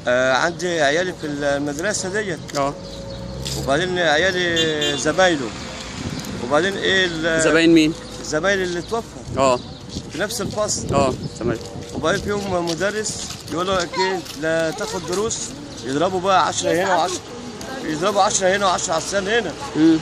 آه عندي عيالي في المدرسه ديت اه وبعدين عيالي زمايله وبعدين ايه ال- زباين مين زمايلي اللي توفى اه في نفس الفصل اه زمايل وبعدين فيهم مدرس يقول لك ايه لا تاخد دروس يضربوا بقى 10 هنا و10 يضربوا 10 هنا و10 على السنه هنا مم.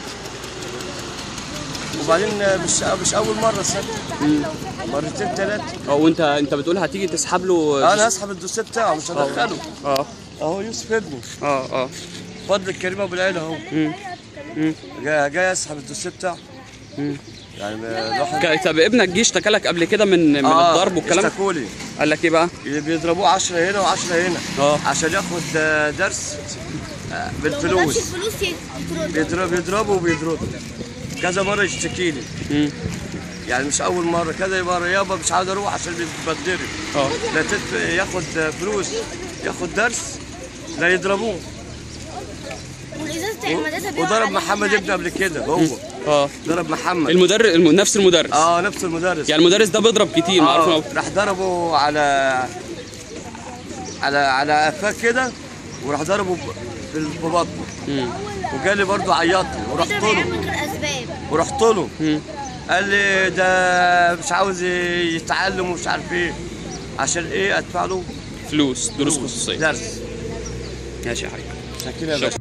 وبعدين مش مش اول مره السنه مرتين ثلاثه اه وانت انت بتقول هتيجي تسحب له انا هسحب الدوسيه بتاعه مش هدخله اه اهو يوسف ابني اه اه فضل الكريم ابو العيله اهو مم. مم. جاي جاي اسحب الدوسيه بتاعه مم. يعني الواحد ك- طب ابنك جه اشتكى لك قبل كده من من الضرب والكلام اشتكوا لي قال لك ايه بقى بيضربوه 10 هنا و10 هنا اه. عشان ياخد آه، درس آه، بالفلوس الفلوس يترد بيضرب بيضربوا وبيضربوا كذا مره يشتكي لي مم. يعني مش اول مره كذا مره يابا مش عاوز اروح عشان بيتبدري اه لا تدف... ياخد فلوس ياخد درس لا يضربوه والازازه بتاع المدرسه بيقع وضرب عليها محمد من ابني قبل كده هو اه ضرب محمد المدرس الم... نفس المدرس اه نفس المدرس يعني المدرس ده بيضرب كتير معروف آه إنه- راح ضربه على على على قفاه كده وراح ضربه ب- بال- ببطنه مم. وجالي برضه عيط لي ورحت بيضرب عيال له من غير اسباب ورحت له مم. قال لي ده مش عاوز يتعلم ومش عارف ايه عشان ايه ادفع له فلوس دروس خصوصيه درس ماشي يا حبيبي عشان كده يا باشا